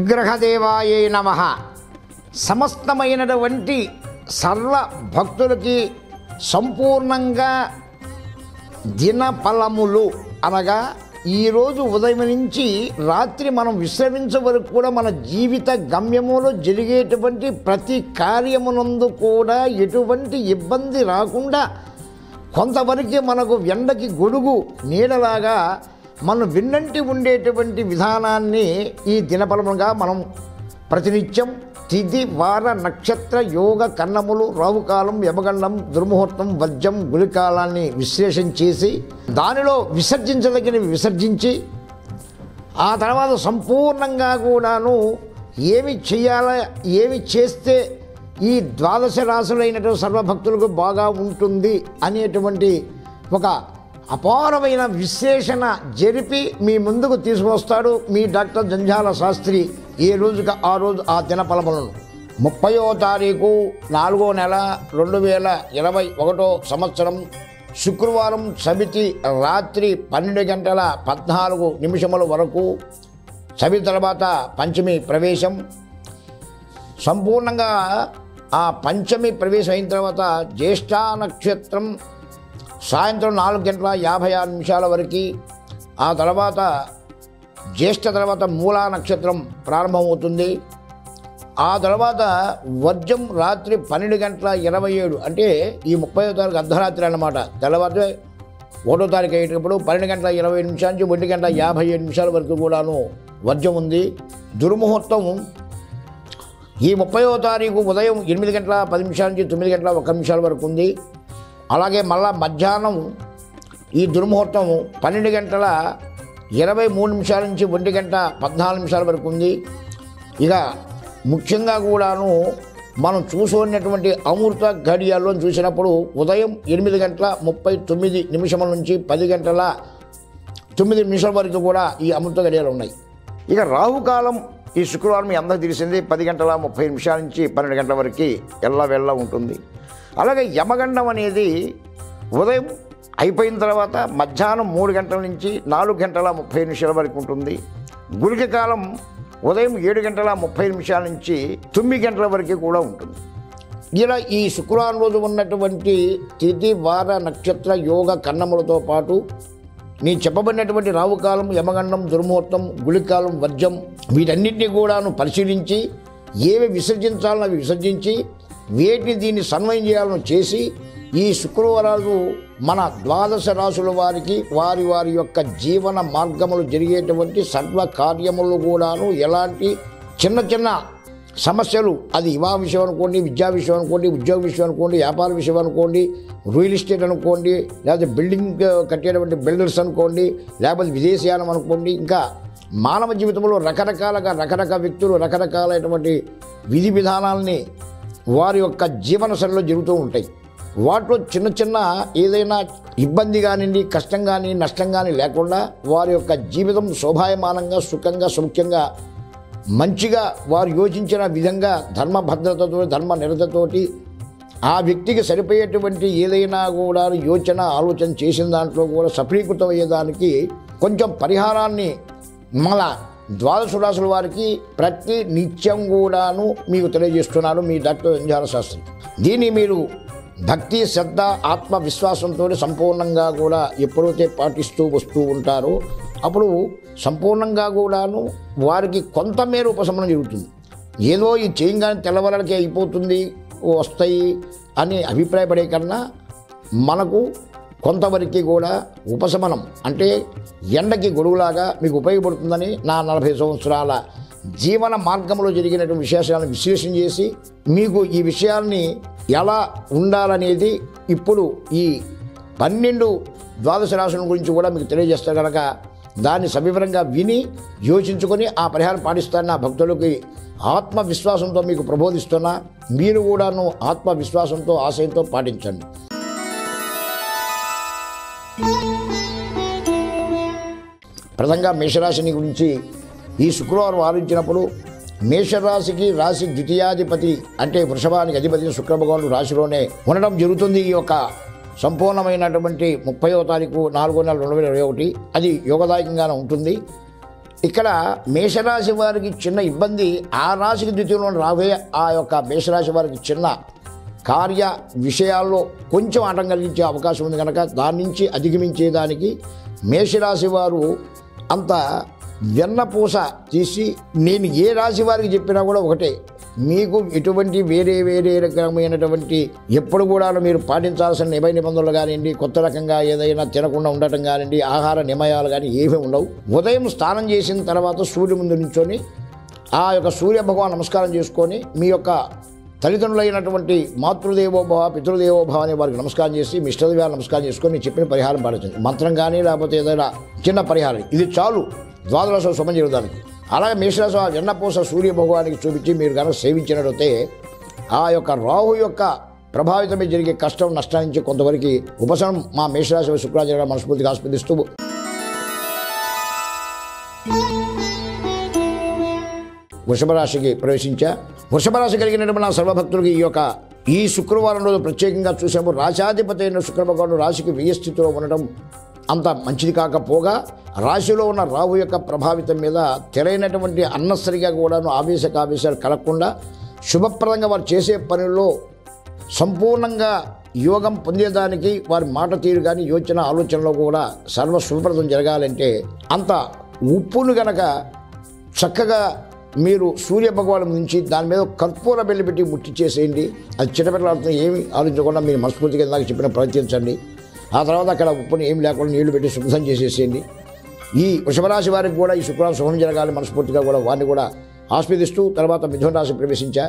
అనుగ్రహదేవాయే నమ సమస్తమైనటువంటి సర్వ భక్తులకి సంపూర్ణంగా దిన ఫలములు అనగా ఈరోజు ఉదయం నుంచి రాత్రి మనం విశ్రమించే వరకు కూడా మన జీవిత గమ్యములో జరిగేటువంటి ప్రతి కార్యమునందు కూడా ఎటువంటి ఇబ్బంది రాకుండా కొంతవరకు మనకు ఎండకి గొడుగు నీడలాగా మనం విన్నంటి ఉండేటువంటి విధానాన్ని ఈ దినఫలముగా మనం ప్రతినిత్యం తిథి వార నక్షత్ర యోగ కన్నములు రావుకాలం యమగండం దుర్ముహూర్తం వజ్రం గులికాలాన్ని విశ్లేషణ చేసి దానిలో విసర్జించదగినవి విసర్జించి ఆ తర్వాత సంపూర్ణంగా కూడాను ఏమి చేయాలా ఏమి చేస్తే ఈ ద్వాదశ రాశులైనటువంటి సర్వభక్తులకు బాగా ఉంటుంది అనేటువంటి ఒక అపారమైన విశ్లేషణ జరిపి మీ ముందుకు తీసుకొస్తాడు మీ డాక్టర్ జంజాల శాస్త్రి ఏ రోజుకి ఆ రోజు ఆ దినఫలములను ముప్పయో తారీఖు నాలుగో నెల రెండు వేల ఇరవై ఒకటో సంవత్సరం శుక్రవారం సమితి రాత్రి పన్నెండు గంటల పద్నాలుగు నిమిషముల వరకు సమితి తర్వాత పంచమి ప్రవేశం సంపూర్ణంగా ఆ పంచమి ప్రవేశం అయిన తర్వాత జ్యేష్ఠ నక్షత్రం సాయంత్రం నాలుగు గంటల యాభై ఆరు నిమిషాల వరకు ఆ తర్వాత జ్యేష్ఠ తర్వాత మూలా నక్షత్రం ప్రారంభమవుతుంది ఆ తర్వాత వర్జం రాత్రి పన్నెండు గంటల ఇరవై ఏడు అంటే ఈ ముప్పై తారీఖు అర్ధరాత్రి అన్నమాట తెల్లవారితే ఒకటో తారీఖు అయ్యేటప్పుడు పన్నెండు గంటల ఇరవై నిమిషాల నుంచి ఒంటి గంట యాభై ఏడు నిమిషాల వరకు కూడాను వర్జం ఉంది దుర్ముహూర్తం ఈ ముప్పైవ తారీఖు ఉదయం ఎనిమిది గంటల పది నిమిషాల నుంచి తొమ్మిది గంటల ఒక నిమిషాల వరకు ఉంది అలాగే మళ్ళా మధ్యాహ్నం ఈ దుర్ముహూర్తం పన్నెండు గంటల ఇరవై మూడు నిమిషాల నుంచి ఒంటి గంట పద్నాలుగు నిమిషాల వరకు ఉంది ఇక ముఖ్యంగా కూడాను మనం చూసుకున్నటువంటి అమృత ఘడియాల్లో చూసినప్పుడు ఉదయం ఎనిమిది గంటల ముప్పై తొమ్మిది నిమిషముల నుంచి పది గంటల తొమ్మిది నిమిషాల వరకు కూడా ఈ అమృత గడియాలు ఉన్నాయి ఇక రాహుకాలం ఈ శుక్రవారం మీ అందరికీ తెలిసింది పది గంటల ముప్పై నిమిషాల నుంచి పన్నెండు గంటల వరకు ఎల్ల వెళ్ళ ఉంటుంది అలాగే యమగండం అనేది ఉదయం అయిపోయిన తర్వాత మధ్యాహ్నం మూడు గంటల నుంచి నాలుగు గంటల ముప్పై నిమిషాల వరకు ఉంటుంది గుళిక కాలం ఉదయం ఏడు గంటల ముప్పై నిమిషాల నుంచి తొమ్మిది గంటల వరకు కూడా ఉంటుంది ఇలా ఈ శుక్రవారం రోజు ఉన్నటువంటి తిథి వార నక్షత్ర యోగ కన్నములతో పాటు నీ చెప్పబడినటువంటి రావుకాలం యమగండం దుర్ముహూర్తం గుళికాలం వర్జం వీటన్నిటిని కూడాను పరిశీలించి ఏవి విసర్జించాలని అవి విసర్జించి వేటిని దీన్ని సన్వయం చేయాలని చేసి ఈ శుక్రవారాలు మన ద్వాదశ రాశుల వారికి వారి వారి యొక్క జీవన మార్గములు జరిగేటువంటి సర్వ కార్యములు కూడాను ఎలాంటి చిన్న చిన్న సమస్యలు అది వివాహ విషయం అనుకోండి విద్యా విషయం అనుకోండి ఉద్యోగ విషయం అనుకోండి వ్యాపార విషయం అనుకోండి రియల్ ఎస్టేట్ అనుకోండి లేకపోతే బిల్డింగ్ కట్టేటువంటి బిల్డర్స్ అనుకోండి లేకపోతే విదేశీయానం అనుకోండి ఇంకా మానవ జీవితంలో రకరకాలుగా రకరకాల వ్యక్తులు రకరకాలైనటువంటి విధి విధానాలని వారి యొక్క జీవన శైలిలో జరుగుతూ ఉంటాయి వాటిలో చిన్న చిన్న ఏదైనా ఇబ్బంది కానివ్వండి కష్టం కానీ నష్టం కానీ లేకుండా వారి యొక్క జీవితం శోభాయమానంగా సుఖంగా సౌఖ్యంగా మంచిగా వారు యోచించిన విధంగా ధర్మ భద్రతతో ధర్మ నిరతతోటి ఆ వ్యక్తికి సరిపోయేటువంటి ఏదైనా కూడా యోచన ఆలోచన చేసిన దాంట్లో కూడా సఫలీకృతం అయ్యేదానికి కొంచెం పరిహారాన్ని మన ద్వాదశ రాసుల వారికి ప్రతి నిత్యం కూడాను మీకు తెలియజేస్తున్నాను మీ డాక్టర్ ఎంజార శాస్త్రి దీన్ని మీరు భక్తి శ్రద్ధ ఆత్మ విశ్వాసంతో సంపూర్ణంగా కూడా ఎప్పుడైతే పాటిస్తూ వస్తూ ఉంటారో అప్పుడు సంపూర్ణంగా కూడాను వారికి కొంతమేర ఉపశమనం జరుగుతుంది ఏదో ఈ చేయంగానే తెల్లవాళ్ళకి అయిపోతుంది వస్తాయి అని అభిప్రాయపడే కన్నా మనకు కొంతవరకు కూడా ఉపశమనం అంటే ఎండకి గొడుగులాగా మీకు ఉపయోగపడుతుందని నా నలభై సంవత్సరాల జీవన మార్గంలో జరిగినటువంటి విశేషాలను విశ్లేషణ చేసి మీకు ఈ విషయాల్ని ఎలా ఉండాలనేది ఇప్పుడు ఈ పన్నెండు ద్వాదశ రాశుల గురించి కూడా మీకు తెలియజేస్తే కనుక దాన్ని సవివరంగా విని యోచించుకొని ఆ పరిహారం పాటిస్తాను నా భక్తులకి ఆత్మవిశ్వాసంతో మీకు ప్రబోధిస్తున్నా మీరు కూడాను ఆత్మవిశ్వాసంతో ఆశయంతో పాటించండి ప్రధానంగా మేషరాశిని గురించి ఈ శుక్రవారం ఆలోచించినప్పుడు మేషరాశికి రాశి ద్వితీయాధిపతి అంటే వృషభానికి అధిపతి శుక్రభగవానుడు రాశిలోనే ఉండడం జరుగుతుంది ఈ యొక్క సంపూర్ణమైనటువంటి ముప్పైవ తారీఖు నాలుగో నెల రెండు వేల ఇరవై ఒకటి అది యోగదాయకంగానే ఉంటుంది ఇక్కడ మేషరాశి వారికి చిన్న ఇబ్బంది ఆ రాశికి ద్వితీయంలో రాబోయే ఆ యొక్క మేషరాశి వారికి చిన్న కార్య విషయాల్లో కొంచెం ఆటం కలిగించే అవకాశం ఉంది కనుక దాని నుంచి అధిగమించేదానికి మేషరాశి వారు అంత వెన్నపూస తీసి నేను ఏ రాశి వారికి చెప్పినా కూడా ఒకటే మీకు ఎటువంటి వేరే వేరే రకమైనటువంటి ఎప్పుడు కూడా మీరు పాటించాల్సిన నిబై నిబంధనలు కానివ్వండి కొత్త రకంగా ఏదైనా తినకుండా ఉండటం కానివ్వండి ఆహార నిమయాలు కానీ ఏమీ ఉండవు ఉదయం స్నానం చేసిన తర్వాత సూర్యుడి ముందు నించొని ఆ యొక్క సూర్య భగవాన్ నమస్కారం చేసుకొని మీ యొక్క తల్లిదండ్రులైనటువంటి మాతృదేవోభవ పితృదేవోభవ అనే వారికి నమస్కారం చేసి మీ ఇష్టదేవాలు నమస్కారం చేసుకొని నేను చెప్పిన పరిహారం పాటించండి మంత్రం కానీ లేకపోతే ఏదైనా చిన్న పరిహారం ఇది చాలు ద్వాదశ శుభం చేయడానికి అలాగే మేషరాశి ఆ వెన్నపూస సూర్య భగవానికి చూపించి మీరు కనుక సేవించినట్లయితే ఆ యొక్క రాహు యొక్క ప్రభావితమే జరిగే కష్టం నష్టం నుంచి కొంతవరకు ఉపశమనం మా మేషరాశి శుక్రాచార్య మనస్ఫూర్తిగా ఆస్వాదిస్తూ వృషభ రాశికి ప్రవేశించా వృషభ రాశి కలిగినటువంటి నా సర్వభక్తులకి ఈ యొక్క ఈ శుక్రవారం రోజు ప్రత్యేకంగా చూసాము రాశాధిపతి అయిన శుక్ర భగవానుడు రాశికి వ్యయ స్థితిలో ఉండటం అంత మంచిది కాకపోగా రాశిలో ఉన్న రాహు యొక్క ప్రభావితం మీద తెరైనటువంటి అన్నసరిగా కూడాను ఆవేశక ఆవేశాలు కలగకుండా శుభప్రదంగా వారు చేసే పనుల్లో సంపూర్ణంగా యోగం పొందేదానికి వారి మాట తీరు కానీ యోచన ఆలోచనలో కూడా సర్వ శుభప్రదం జరగాలంటే అంత ఉప్పును గనక చక్కగా మీరు సూర్య భగవాన్ నుంచి దాని మీద కర్పూర బెల్లి పెట్టి ముట్టి చేసేయండి అది చిటపెట్టలాడుతున్న ఏమి ఆలోచించకుండా మీరు మనస్ఫూర్తిగా ఇందాక చెప్పిన ప్రయత్నించండి ఆ తర్వాత అక్కడ ఉప్పుని ఏమి లేకుండా నీళ్లు పెట్టి శుభ్రం చేసేసేయండి ఈ వృషభరాశి వారికి కూడా ఈ శుక్రవారం శుభం జరగాలి మనస్ఫూర్తిగా కూడా వారిని కూడా ఆస్వాదిస్తూ తర్వాత మిథున రాశి ప్రవేశించా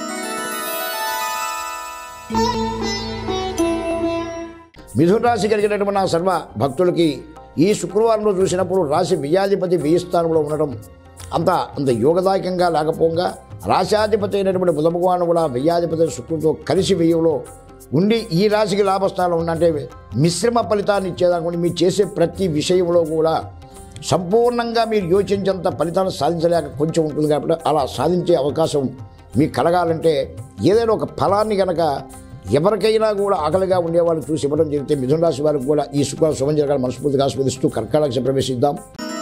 మిథున రాశి కలిగినటువంటి నా సర్వ భక్తులకి ఈ శుక్రవారంలో చూసినప్పుడు రాశి వ్యయాధిపతి వ్యయ స్థానంలో ఉండడం అంత అంత యోగదాయకంగా లేకపోగా రాశాధిపతి అయినటువంటి బుధ భగవాను కూడా వ్యయాధిపతి శుక్రుడితో కలిసి వ్యయంలో ఉండి ఈ రాశికి లాభస్థానంలో ఉన్నంటే మిశ్రమ ఫలితాన్ని ఇచ్చేదానికి మీరు చేసే ప్రతి విషయంలో కూడా సంపూర్ణంగా మీరు యోచించేంత ఫలితాన్ని సాధించలేక కొంచెం ఉంటుంది కాబట్టి అలా సాధించే అవకాశం మీకు కలగాలంటే ఏదైనా ఒక ఫలాన్ని కనుక ఎవరికైనా కూడా ఆకలిగా ఉండేవాళ్ళు చూసి ఇవ్వడం జరిగితే మిథున రాశి వారికి కూడా ఈ శుక్ర శుభం జరగాలని మనస్ఫూర్తిగా ఆస్వాదిస్తూ కర్కాటక ప్రవేశిద్దాం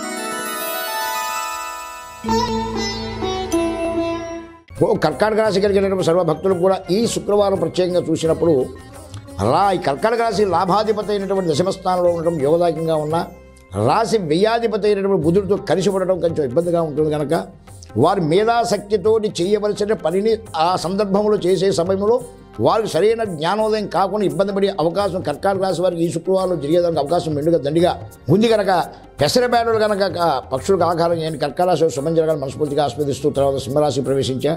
ఓ కర్కాటక రాశి కలిగినటువంటి సర్వ భక్తులకు కూడా ఈ శుక్రవారం ప్రత్యేకంగా చూసినప్పుడు రా ఈ కర్కాటక రాశి లాభాధిపతి అయినటువంటి దశమస్థానంలో ఉండడం యోగదాయకంగా ఉన్న రాశి వ్యయాధిపతి అయినటువంటి బుధుడితో కలిసి ఉండడం కొంచెం ఇబ్బందిగా ఉంటుంది కనుక వారి మేధాశక్తితోటి చేయవలసిన పనిని ఆ సందర్భంలో చేసే సమయంలో వారికి సరైన జ్ఞానోదయం కాకుండా ఇబ్బంది పడే అవకాశం కర్కాటక రాశి వారికి ఈ శుక్రవారం జరిగేదానికి అవకాశం మెండుగా దండిగా ఉంది కనుక పెసరబేడలు కనుక ఆ పక్షులకు ఆహారం చేయని కర్కాటక రాశి శుభం జరగాలని మనస్ఫూర్తిగా ఆస్వాదిస్తూ తర్వాత సింహరాశి ప్రవేశించా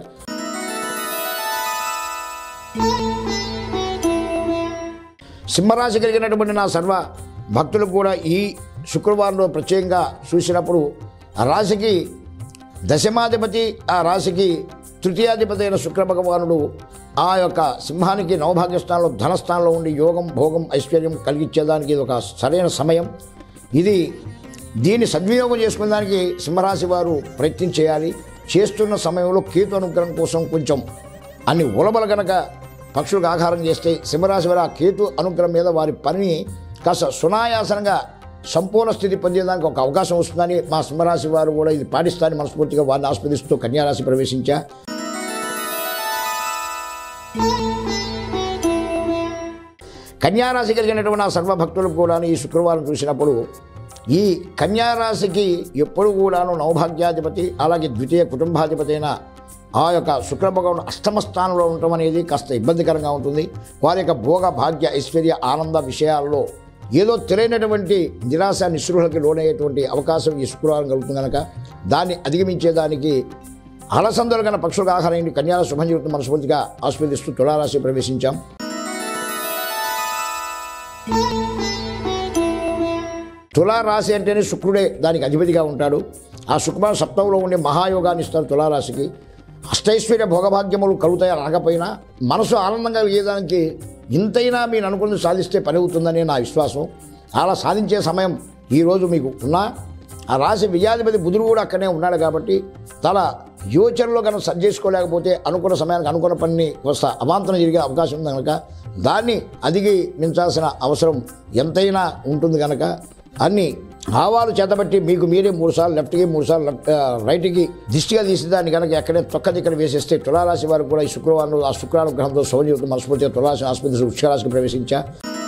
సింహరాశి కలిగినటువంటి నా సర్వ భక్తులకు కూడా ఈ శుక్రవారంలో ప్రత్యేకంగా చూసినప్పుడు ఆ రాశికి దశమాధిపతి ఆ రాశికి తృతీయాధిపతి అయిన శుక్ర భగవానుడు ఆ యొక్క సింహానికి నవభాగ్య స్థానంలో ధనస్థానంలో ఉండి యోగం భోగం ఐశ్వర్యం కలిగించేదానికి ఇది ఒక సరైన సమయం ఇది దీన్ని సద్వినియోగం చేసుకునేదానికి సింహరాశి వారు ప్రయత్నం చేయాలి చేస్తున్న సమయంలో కేతు అనుగ్రహం కోసం కొంచెం అన్ని ఉలబల గనక పక్షులకు ఆహారం చేస్తే సింహరాశి వారు ఆ కేతు అనుగ్రహం మీద వారి పనిని కాస్త సునాయాసనంగా సంపూర్ణ స్థితి పొందేదానికి ఒక అవకాశం వస్తుందని మా సింహరాశి వారు కూడా ఇది పాటిస్తారని మనస్ఫూర్తిగా వారిని ఆస్వాదిస్తూ కన్యారాశి ప్రవేశించా కన్యారాశి కలిగినటువంటి ఆ సర్వభక్తులకు కూడా ఈ శుక్రవారం చూసినప్పుడు ఈ కన్యారాశికి ఎప్పుడు కూడాను నవభాగ్యాధిపతి అలాగే ద్వితీయ కుటుంబాధిపతి అయిన ఆ యొక్క శుక్రభగవాను అష్టమ స్థానంలో ఉండటం అనేది కాస్త ఇబ్బందికరంగా ఉంటుంది వారి యొక్క భోగ భాగ్య ఐశ్వర్య ఆనంద విషయాల్లో ఏదో తెలియనటువంటి నిరాశ నిస్పృహలకి లోనయ్యేటువంటి అవకాశం ఈ శుక్రవారం కలుగుతుంది కనుక దాన్ని అధిగమించేదానికి అలసందలు కన్నా పక్షులకు ఆహారం కన్యాల శుభం జీవితం మనస్ఫూర్తిగా ఆస్వాదిస్తూ తులారాశి ప్రవేశించాం తులారాశి అంటేనే శుక్రుడే దానికి అధిపతిగా ఉంటాడు ఆ శుక్రవారం సప్తంలో ఉండే మహాయోగాన్ని ఇస్తారు తులారాశికి అష్టైశ్వర్య భోగభాగ్యములు కలుగుతాయి రాకపోయినా మనసు ఆనందంగా వేయడానికి ఇంతైనా మీరు అనుకున్నది సాధిస్తే పని అవుతుందని నా విశ్వాసం అలా సాధించే సమయం ఈరోజు మీకు ఉన్నా ఆ రాశి విజయాధిపతి బుధుడు కూడా అక్కడే ఉన్నాడు కాబట్టి తన యోచనలో కనుక సరి చేసుకోలేకపోతే అనుకున్న సమయానికి అనుకున్న పనిని వస్తా అవాంతరం జరిగే అవకాశం ఉంది కనుక దాన్ని అధిగమించాల్సిన అవసరం ఎంతైనా ఉంటుంది కనుక అన్ని ఆవాలు చేతబట్టి మీకు మీరే మూడు సార్లు లెఫ్ట్కి మూడు సార్లు లెఫ్ట్ ఆ, రైట్కి దిష్టిగా తీసి దాన్ని కనుక ఎక్కడే తొక్క దిక్కడ వేసేస్తే తులారాశి వారికి కూడా ఈ శుక్రవారం రోజు ఆ శుక్రానుగ్రహంతో సౌజన్యంతో మనస్ఫూర్తిగా తులారాశి ఆసుపత్రి వృక్షరాశికి ప్రవేశించా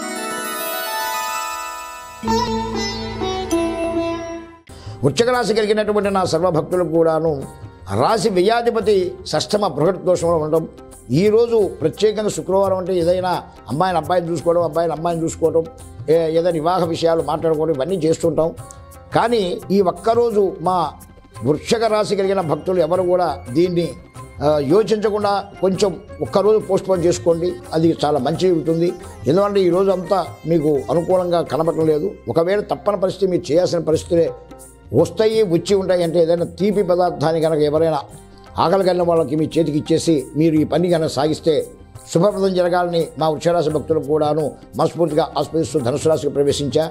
వృక్షక రాశి కలిగినటువంటి నా సర్వభక్తులకు కూడాను రాశి వ్యయాధిపతి షష్టమ బృహత్ దోషంలో ఉండడం ఈరోజు ప్రత్యేకంగా శుక్రవారం అంటే ఏదైనా అమ్మాయిని అబ్బాయిని చూసుకోవడం అబ్బాయిని అమ్మాయిని చూసుకోవడం ఏ- ఏదైనా వివాహ విషయాలు మాట్లాడుకోవడం ఇవన్నీ చేస్తుంటాం కానీ ఈ ఒక్కరోజు మా వృక్షక రాశి కలిగిన భక్తులు ఎవరు కూడా దీన్ని ఆ, యోచించకుండా కొంచెం ఒక్కరోజు పోస్ట్పోన్ చేసుకోండి అది చాలా మంచి ఉంటుంది ఎందుకంటే ఈ రోజు అంతా మీకు అనుకూలంగా కనబడటం లేదు ఒకవేళ తప్పని పరిస్థితి మీరు చేయాల్సిన పరిస్థితులే వస్తాయి వచ్చి ఉంటాయి అంటే ఏదైనా తీపి పదార్థాన్ని కనుక ఎవరైనా ఆకలి కలిగిన వాళ్ళకి మీ చేతికి ఇచ్చేసి మీరు ఈ పని కనుక సాగిస్తే శుభప్రదం జరగాలని మా వృక్షరాశి భక్తులకు కూడాను మనస్ఫూర్తిగా ఆస్వాదిస్తూ ధనుసు రాశికి ప్రవేశించా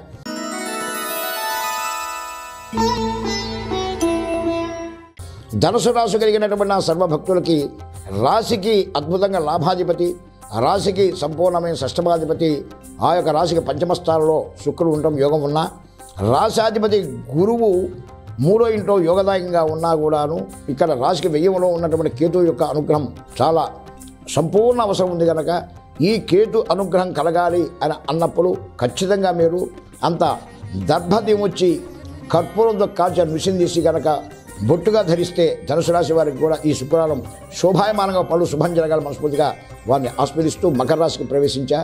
ధనుసు రాశి కలిగినటువంటి నా సర్వభక్తులకి రాశికి అద్భుతంగా లాభాధిపతి ఆ రాశికి సంపూర్ణమైన షష్టమాధిపతి ఆ యొక్క రాశికి పంచమ స్థానంలో శుక్రుడు ఉండటం యోగం ఉన్నా రాశాధిపతి గురువు మూడో ఇంట్లో యోగదాయకంగా ఉన్నా కూడాను ఇక్కడ రాశికి వెయ్యంలో ఉన్నటువంటి కేతు యొక్క అనుగ్రహం చాలా సంపూర్ణ అవసరం ఉంది కనుక ఈ కేతు అనుగ్రహం కలగాలి అని అన్నప్పుడు ఖచ్చితంగా మీరు అంత దర్భదిమొచ్చి కర్పూరంతో కాల్చిన మిషన్ తీసి కనుక బొట్టుగా ధరిస్తే ధనుసు రాశి వారికి కూడా ఈ శుక్రవారం శోభాయమానంగా పలు శుభం జరగాలి మనస్ఫూర్తిగా వారిని ఆస్వాదిస్తూ మకర రాశికి ప్రవేశించా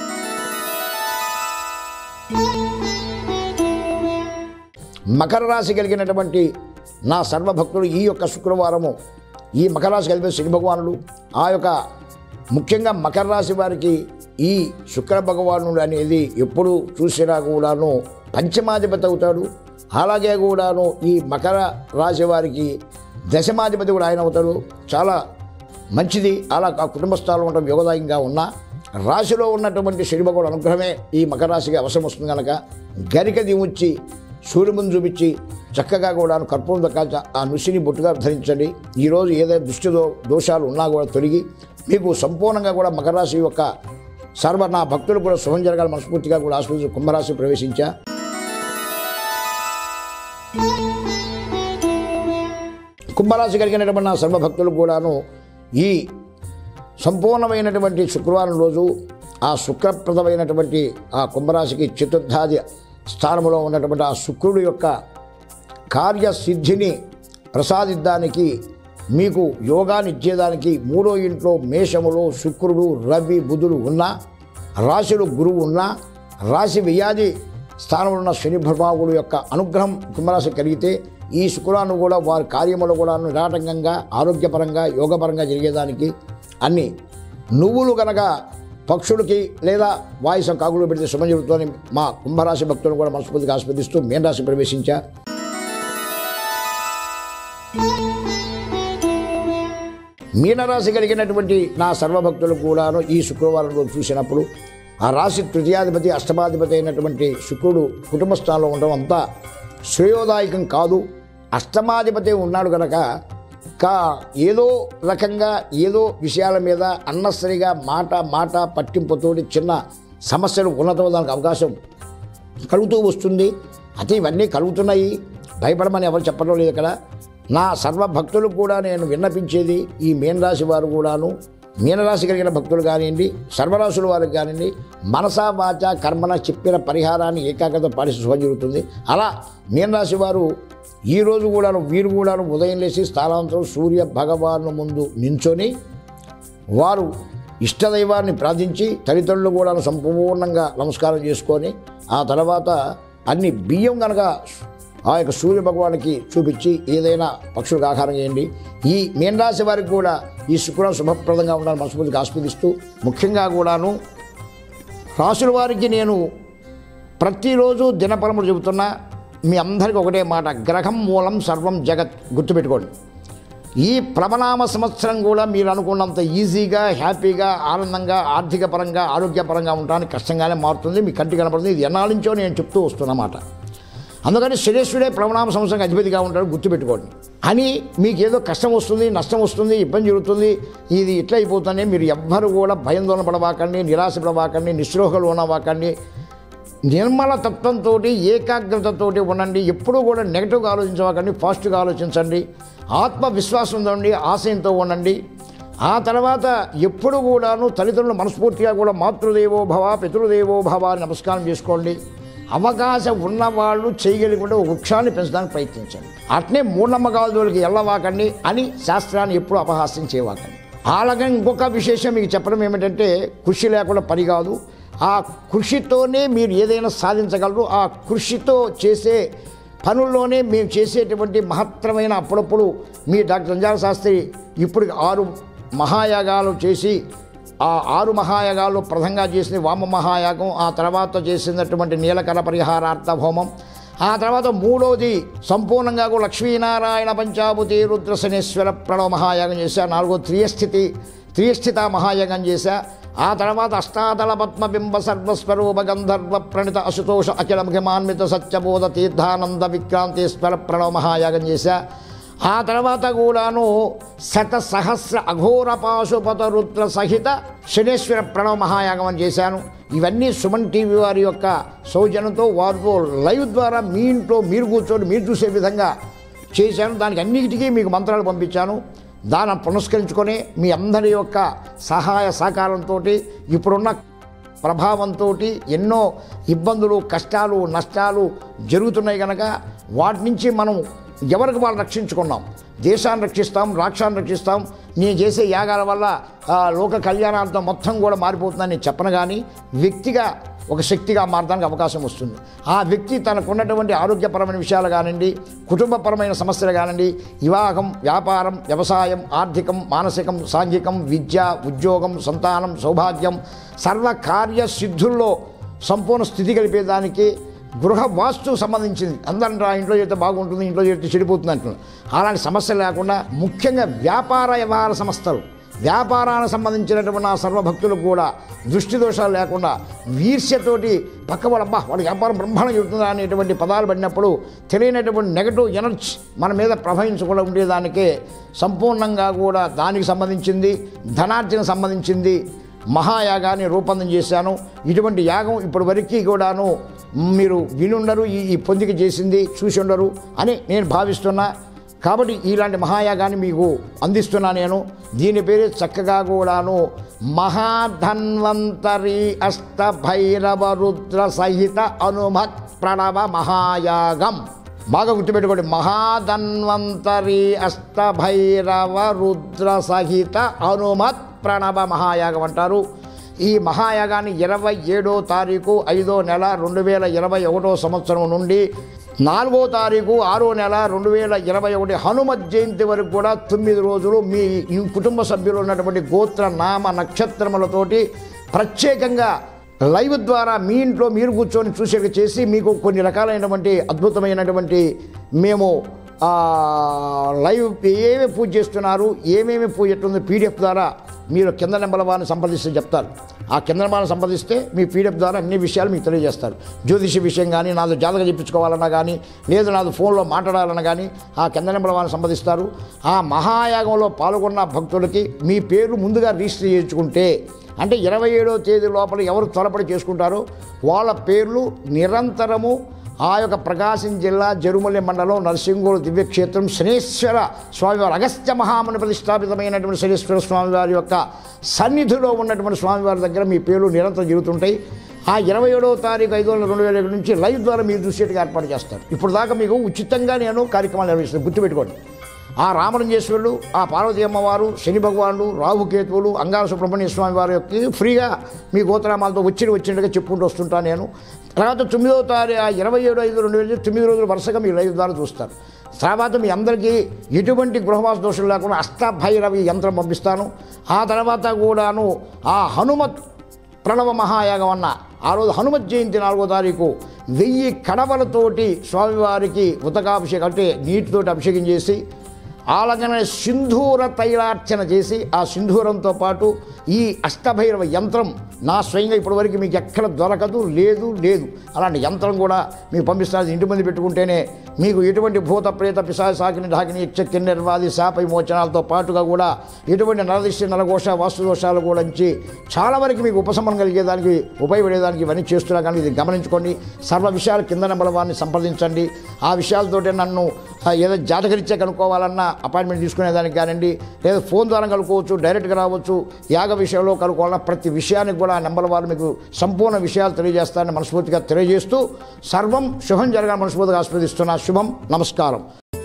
మకర రాశి కలిగినటువంటి నా సర్వభక్తులు ఈ యొక్క శుక్రవారము ఈ మకర రాశి కలిపే శని భగవానుడు ఆ యొక్క ముఖ్యంగా మకర రాశి వారికి ఈ శుక్ర భగవానుడు అనేది ఎప్పుడు చూసినా కూడాను పంచమాధిపతి అవుతాడు అలాగే కూడాను ఈ మకర రాశి వారికి దశమాధిపతి కూడా ఆయన అవుతాడు చాలా మంచిది అలా ఆ కుటుంబ స్థానంలో ఉండడం యోగదాయంగా ఉన్నా రాశిలో ఉన్నటువంటి శని భగవాడు అనుగ్రహమే ఈ మకర రాశికి అవసరం వస్తుంది కనుక గరిక దిముచ్చి సూర్యముందు చూపించి చక్కగా కూడా కర్పూరం దక్కాల్సి ఆ నుసిని బొట్టుగా ధరించండి ఈరోజు ఏదైనా దృష్టి దో దోషాలు ఉన్నా కూడా తొలగి మీకు సంపూర్ణంగా కూడా మకర రాశి యొక్క సర్వ నా భక్తులు కూడా శుభం జరగాలి మనస్ఫూర్తిగా కూడా ఆస్వాదించి కుంభరాశి ప్రవేశించా కుంభరాశి కలిగినటువంటి నా సర్వభక్తులు కూడాను ఈ సంపూర్ణమైనటువంటి శుక్రవారం రోజు ఆ శుక్రప్రదమైనటువంటి ఆ కుంభరాశికి చతుర్థాది స్థానంలో ఉన్నటువంటి ఆ శుక్రుడు యొక్క కార్యసిద్ధిని ప్రసాదిద్దానికి మీకు యోగాన్ని ఇచ్చేదానికి మూడో ఇంట్లో మేషములో శుక్రుడు రవి బుధుడు ఉన్నా రాశిలో గురువు ఉన్నా రాశి వ్యాధి స్థానంలో ఉన్న శని ప్రభావుడు యొక్క అనుగ్రహం కుంభరాశి కలిగితే ఈ శుక్రాన్ని కూడా వారి కార్యములు కూడా నిరాటంకంగా ఆరోగ్యపరంగా యోగపరంగా జరిగేదానికి అన్ని నువ్వులు కనుక పక్షులకి లేదా వాయుసం కాకులు పెడితే శుభం జరుగుతుందని మా కుంభరాశి భక్తులను కూడా మనస్ఫూర్తిగా ఆస్వాదిస్తూ మీనరాశి ప్రవేశించా మీనరాశి కలిగినటువంటి నా సర్వభక్తులు కూడాను ఈ శుక్రవారం రోజు చూసినప్పుడు ఆ రాశి తృతీయాధిపతి అష్టమాధిపతి అయినటువంటి శుక్రుడు కుటుంబ స్థానంలో ఉండడం అంతా శ్రేయోదాయకం కాదు అష్టమాధిపతి ఉన్నాడు కనుక కా ఏదో రకంగా ఏదో విషయాల మీద అన్నసరిగా మాట మాట పట్టింపుతోటి చిన్న సమస్యలు ఉన్నతమవడానికి అవకాశం కలుగుతూ వస్తుంది అయితే ఇవన్నీ కలుగుతున్నాయి భయపడమని ఎవరు చెప్పడం లేదు ఇక్కడ నా సర్వ భక్తులకు కూడా నేను విన్నపించేది ఈ మీనరాశి వారు కూడాను మీనరాశి కలిగిన భక్తులు కానివ్వండి సర్వరాశుల వారికి కానివ్వండి మనసా వాచ కర్మన చెప్పిన పరిహారాన్ని ఏకాగ్రత పాటిస్తూ శుభం జరుగుతుంది అలా మీనరాశి వారు ఈ రోజు కూడాను వీరు కూడాను ఉదయం లేచి స్థానాంతరం సూర్య భగవాను ముందు నించొని వారు ఇష్టదైవాన్ని ప్రార్థించి తల్లిదండ్రులు కూడా సంపూర్ణంగా నమస్కారం చేసుకొని ఆ తర్వాత అన్ని బియ్యం కనుక ఆ యొక్క సూర్య భగవానికి చూపించి ఏదైనా పక్షులకు ఆహారం చేయండి ఈ మీనరాశి వారికి కూడా ఈ శుక్రం శుభప్రదంగా ఉండాలని మనస్ఫూర్తిగా ఆస్వాదిస్తూ ముఖ్యంగా కూడాను రాసుల వారికి నేను ప్రతిరోజు దినపరములు చెబుతున్నా మీ అందరికీ ఒకటే మాట గ్రహం మూలం సర్వం జగత్ గుర్తుపెట్టుకోండి ఈ ప్లవనామ సంవత్సరం కూడా మీరు అనుకున్నంత ఈజీగా హ్యాపీగా ఆనందంగా ఆర్థిక పరంగా ఆరోగ్యపరంగా ఉండడానికి కష్టంగానే మారుతుంది మీ కంటి కనపడుతుంది ఇది ఎన్నాళ్ళ నుంచో నేను చెప్తూ వస్తున్నమాట అందుకని శనేశ్వరుడే ప్లవనామ సంవత్సరం అధిపతిగా ఉంటాడు గుర్తుపెట్టుకోండి అని మీకు ఏదో కష్టం వస్తుంది నష్టం వస్తుంది ఇబ్బంది జరుగుతుంది ఇది ఇట్లా అయిపోతుంది మీరు ఎవ్వరు కూడా భయాందోళన పడవాకండి నిరాశ పడవాకండి నిస్పృహలు ఉన్నవాకండి నిర్మల తత్వంతో ఏకాగ్రతతో ఉండండి ఎప్పుడూ కూడా నెగటివ్గా ఆలోచించకండి పాజిటివ్గా ఆలోచించండి ఆత్మవిశ్వాసం ఉండండి ఆశయంతో ఉండండి ఆ తర్వాత ఎప్పుడు కూడాను తల్లిదండ్రులు మనస్ఫూర్తిగా కూడా మాతృదేవో భవ పితృదేవో భవ అని నమస్కారం చేసుకోండి అవకాశం ఉన్నవాళ్ళు చేయగలిగిన ఒక వృక్షాన్ని పెంచడానికి ప్రయత్నించండి అట్నే మూఢనమ్మకాలకి ఎల్లవాకండి అని శాస్త్రాన్ని ఎప్పుడు అపహాస్యం చేయవాకండి అలాగే ఇంకొక విశేషం మీకు చెప్పడం ఏమిటంటే కృషి లేకుండా పని కాదు ఆ కృషితోనే మీరు ఏదైనా సాధించగలరు ఆ కృషితో చేసే పనుల్లోనే మేము చేసేటువంటి మహత్తరమైన అప్పుడప్పుడు మీ డాక్టర్ సంజాల శాస్త్రి ఇప్పుడు ఆరు మహాయాగాలు చేసి ఆ ఆరు మహాయాగాలు ప్రథంగా చేసిన వామ మహాయాగం ఆ తర్వాత చేసినటువంటి నీలకర పరిహారార్థ హోమం ఆ తర్వాత మూడోది సంపూర్ణంగా కూడా లక్ష్మీనారాయణ పంచాభుతి రుద్రశనేశ్వర ప్రణవ మహాయాగం చేశా నాలుగో త్రియస్థితి త్రియస్థిత మహాయాగం చేశా ఆ తర్వాత అష్టాదళ పద్మబింబ సర్వస్వరూప గంధర్వ ప్రణిత అశుతోష అఖిల ముఖమాన్విత సత్యబోధ తీర్థానంద విక్రాంతేశ్వర ప్రణవ మహాయాగం చేశా ఆ తర్వాత కూడాను శత సహస్ర అఘోర పాశుపత రుద్ర సహిత శనేశ్వర ప్రణవ మహాయాగం అని చేశాను ఇవన్నీ సుమన్ టీవీ వారి యొక్క సౌజన్యంతో వారితో లైవ్ ద్వారా మీ ఇంట్లో మీరు కూర్చొని మీరు చూసే విధంగా చేశాను దానికి అన్నిటికీ మీకు మంత్రాలు పంపించాను దాన్ని పునస్కరించుకొని మీ అందరి యొక్క సహాయ సహకారంతో ఇప్పుడున్న ప్రభావంతో ఎన్నో ఇబ్బందులు కష్టాలు నష్టాలు జరుగుతున్నాయి కనుక వాటి నుంచి మనం ఎవరికి వాళ్ళు రక్షించుకున్నాం దేశాన్ని రక్షిస్తాం రాష్ట్రాన్ని రక్షిస్తాం నేను చేసే యాగాల వల్ల ఆ, లోక కళ్యాణార్థం మొత్తం కూడా మారిపోతుందని నేను చెప్పను కానీ వ్యక్తిగా ఒక శక్తిగా మారడానికి అవకాశం వస్తుంది ఆ వ్యక్తి తనకున్నటువంటి ఆరోగ్యపరమైన విషయాలు కానివ్వండి కుటుంబపరమైన సమస్యలు కానివ్వండి వివాహం వ్యాపారం వ్యవసాయం ఆర్థికం మానసికం సాంఘికం విద్య ఉద్యోగం సంతానం సౌభాగ్యం సర్వ కార్య సిద్ధుల్లో సంపూర్ణ స్థితి కలిపేదానికి గృహ వాస్తు సంబంధించింది అందరం రా ఇంట్లో చేస్తే బాగుంటుంది ఇంట్లో చేస్తే చెడిపోతుంది అంటున్నారు అలాంటి సమస్య లేకుండా ముఖ్యంగా వ్యాపార వ్యవహార సంస్థలు వ్యాపారానికి సంబంధించినటువంటి ఆ సర్వభక్తులకు కూడా దృష్టి దోషాలు లేకుండా వీర్ష్యతోటి పక్కవాడు అబ్బా వాడి వ్యాపారం బ్రహ్మాండం చెబుతుందా అనేటువంటి పదాలు పడినప్పుడు తెలియనటువంటి నెగటివ్ ఎనర్జీ మన మీద ప్రవహించకుండా ఉండేదానికే సంపూర్ణంగా కూడా దానికి సంబంధించింది ధనార్జన సంబంధించింది మహాయాగాన్ని రూపొందం చేశాను ఇటువంటి యాగం ఇప్పటి వరకు కూడాను మీరు వినుండరు ఈ ఈ పొందిక చేసింది చూసి ఉండరు అని నేను భావిస్తున్నా కాబట్టి ఇలాంటి మహాయాగాన్ని మీకు అందిస్తున్నా నేను దీని పేరు చక్కగా కూడాను మహాధన్వంతరి అష్ట భైరవ రుద్ర సహిత అనుమత్ ప్రణవ మహాయాగం బాగా గుర్తుపెట్టుకోండి మహాధన్వంతరి అష్ట భైరవ రుద్ర సహిత అనుమత్ ప్రణవ మహాయాగం అంటారు ఈ మహాయాగాన్ని ఇరవై ఏడో తారీఖు ఐదో నెల రెండు వేల ఇరవై ఒకటో సంవత్సరం నుండి నాలుగో తారీఖు ఆరో నెల రెండు వేల ఇరవై ఒకటి హనుమత్ జయంతి వరకు కూడా తొమ్మిది రోజులు మీ ఈ కుటుంబ సభ్యులు ఉన్నటువంటి గోత్ర నామ నక్షత్రములతోటి ప్రత్యేకంగా లైవ్ ద్వారా మీ ఇంట్లో మీరు కూర్చొని చూసేవి చేసి మీకు కొన్ని రకాలైనటువంటి అద్భుతమైనటువంటి మేము ఆ, లైవ్ ఏమేమి పూజ చేస్తున్నారు ఏమేమి పూజ ఎట్లుంది పీడిఎఫ్ ద్వారా మీరు కింద నెంబర్ వారిని సంప్రదిస్తే చెప్తారు ఆ కింద నెంబర్ని సంప్రదిస్తే మీ పీడిఎఫ్ ద్వారా అన్ని విషయాలు మీకు తెలియజేస్తారు జ్యోతిష విషయం కానీ నాది జాతక చెప్పించుకోవాలన్నా కానీ లేదు నాది ఫోన్లో మాట్లాడాలన్నా కానీ ఆ కింద నెంబర్ వారిని సంప్రదిస్తారు ఆ మహాయాగంలో పాల్గొన్న భక్తులకి మీ పేరు ముందుగా రిజిస్టర్ చేయించుకుంటే అంటే ఇరవై ఏడో తేదీ లోపల ఎవరు త్వరపడి చేసుకుంటారో వాళ్ళ పేర్లు నిరంతరము ఆ యొక్క ప్రకాశం జిల్లా జరుమల్లి మండలం నరసింగోలు దివ్యక్షేత్రం శనేశ్వర స్వామివారి అగస్త్య మహాముని ప్రతిష్టాపితమైనటువంటి శనేశ్వర స్వామివారి యొక్క సన్నిధిలో ఉన్నటువంటి స్వామివారి దగ్గర మీ పేర్లు నిరంతరం జరుగుతుంటాయి ఆ ఇరవై ఏడవ తారీఖు ఐదు వందల రెండు వేల ఏడు నుంచి లైవ్ ద్వారా మీరు చూసేట్టుగా ఏర్పాటు చేస్తారు ఇప్పుడు దాకా మీకు ఉచితంగా నేను కార్యక్రమాలు నిర్వహిస్తాను గుర్తుపెట్టుకోండి ఆ రామలింగేశ్వరుడు ఆ పార్వతీ అమ్మవారు శని భగవానుడు రాహుకేతువులు అంగార సుబ్రహ్మణ్య స్వామి వారి యొక్క ఫ్రీగా మీ గోత్రనామాలతో వచ్చి వచ్చినట్టుగా చెప్పుకుంటూ వస్తుంటాను నేను తర్వాత తొమ్మిదో తారీఖు ఆ ఇరవై ఏడు ఐదు రెండు వేల తొమ్మిది రోజులు వరుసగా మీ లైవ్ ద్వారా చూస్తారు తర్వాత మీ అందరికీ ఎటువంటి గృహవాస దోషం లేకుండా అష్టభైరవి యంత్రం పంపిస్తాను ఆ తర్వాత కూడాను ఆ హనుమత్ ప్రణవ మహాయాగం అన్న ఆ రోజు హనుమత్ జయంతి నాలుగో తారీఖు వెయ్యి కడవలతోటి స్వామివారికి ఉతకాభిషేకం అంటే నీటితోటి అభిషేకం చేసి అలాగనే సింధూర తైలార్చన చేసి ఆ సింధూరంతో పాటు ఈ అష్టభైరవ యంత్రం నా స్వయంగా ఇప్పటివరకు మీకు ఎక్కడ దొరకదు లేదు లేదు అలాంటి యంత్రం కూడా మీకు పంపిస్తారు ఇంటి ముందు పెట్టుకుంటేనే మీకు ఎటువంటి భూత ప్రేత పిశాచ సాకిని ఢాకిని యక్ష కిన్నెర్వాది శాప విమోచనాలతో పాటుగా కూడా ఎటువంటి నరదిష్టి నరఘోష వాస్తు దోషాలు కూడా నుంచి చాలా వరకు మీకు ఉపశమనం కలిగేదానికి ఉపయోగపడేదానికి ఇవన్నీ చేస్తున్నా కానీ ఇది గమనించుకోండి సర్వ విషయాలు కింద నెంబర్ వారిని సంప్రదించండి ఆ విషయాలతోటి నన్ను ఆ, ఏదో జాతకరీత్యా కనుక్కోవాలన్నా అపాయింట్మెంట్ తీసుకునేదానికి కానివ్వండి లేదా ఫోన్ ద్వారా కనుక్కోవచ్చు డైరెక్ట్గా రావచ్చు యాగ విషయంలో కనుక్కోవాలన్నా ప్రతి విషయానికి కూడా ఆ నెంబర్ వారు మీకు సంపూర్ణ విషయాలు తెలియజేస్తారని మనస్ఫూర్తిగా తెలియజేస్తూ సర్వం శుభం జరగాలని మనస్ఫూర్తిగా ఆస్వాదిస్తున్నా శుభం నమస్కారం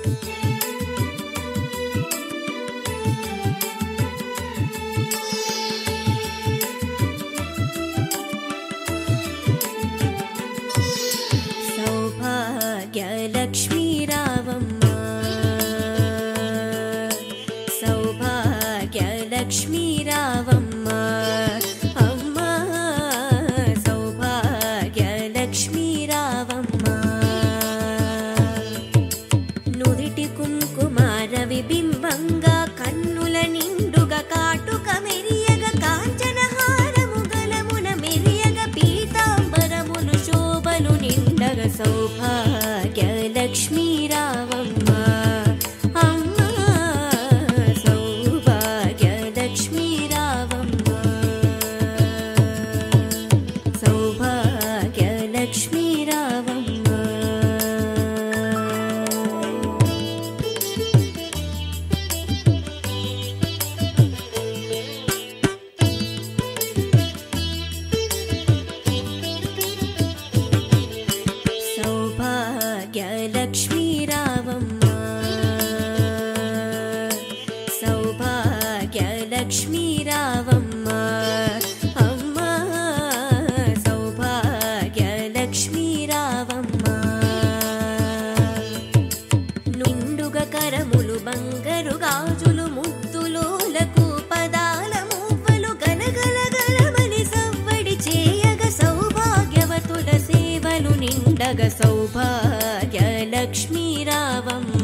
सौभाग्यलक्ष्मी रावम्म सौभाग्यलक्ष्मी रावम्म अम्मा सौभाग्यलक्ष्मी रावम्म నుదిటి కుంకుమార విబింబంగా కన్నుల నిండుగా కాటుక మెరియగ కాంచన హారము గలమున మెరియగ పీతాంబరములు శోభలు నిండగ సౌభాగ్య లక్ష్మీ రావమ్మ అమ్మ సౌభాగ్య లక్ష్మీ రావమ్మ సౌభాగ్య లక్ష్మీ రావమ్మ सौभाग्यलक्ष्मी रावम्म सौभाग्यलक्ष्मी रावम्म अम्मा सौभाग्यलक्ष्मी रावम्మ నిండుగ కరములు బంగరు గాజులు ముద్దులోలకు పదాల మువ్వలు గలగల గలమని సవ్వడి చేయగ సౌభాగ్యవతుల సేవలు నిండగ సౌభాగ్య లక్ష్మీ రావమ్మ